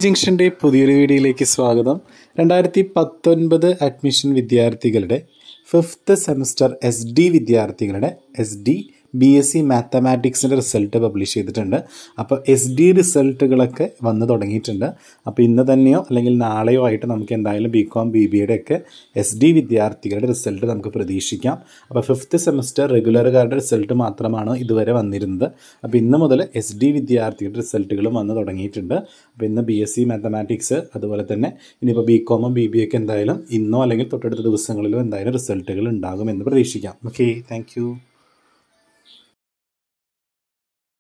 ജംഗ്ഷൻ്റെ പുതിയൊരു വീഡിയോയിലേക്ക് സ്വാഗതം രണ്ടായിരത്തി പത്തൊൻപത് അഡ്മിഷൻ വിദ്യാർത്ഥികളുടെ ഫിഫ്ത്ത് സെമസ്റ്റർ എസ് ഡി വിദ്യാർത്ഥികളുടെ S D B S C മാത്തമാറ്റിക്സിൻ്റെ റിസൾട്ട് പബ്ലിഷ് ചെയ്തിട്ടുണ്ട് അപ്പോൾ എസ് ഡി റിസൾട്ടുകളൊക്കെ വന്ന് തുടങ്ങിയിട്ടുണ്ട് അപ്പോൾ ഇന്ന് തന്നെയോ അല്ലെങ്കിൽ നാളെയോ ആയിട്ട് നമുക്ക് എന്തായാലും ബി കോം ബി ബി എയുടെ ഒക്കെ എസ് ഡി വിദ്യാർത്ഥികളുടെ റിസൾട്ട് നമുക്ക് പ്രതീക്ഷിക്കാം അപ്പോൾ ഫിഫ്ത്ത് സെമസ്റ്റർ റെഗുലറുകാരുടെ റിസൾട്ട് മാത്രമാണ് ഇതുവരെ വന്നിരുന്നത് അപ്പോൾ ഇന്ന് മുതൽ എസ് ഡി വിദ്യാർത്ഥികളുടെ റിസൾട്ടുകളും വന്ന് തുടങ്ങിയിട്ടുണ്ട് അപ്പോൾ ഇന്ന് ബി എസ് സി മാത്തമാറ്റിക്സ് അതുപോലെ തന്നെ ഇനിയിപ്പോൾ ബി കോമും ബി ബി ഒക്കെ എന്തായാലും ഇന്നോ അല്ലെങ്കിൽ തൊട്ടടുത്ത ദിവസങ്ങളിലോ എന്തായാലും റിസൾട്ടുകൾ ഉണ്ടാകുമെന്ന് പ്രതീക്ഷിക്കാം ഓക്കെ താങ്ക്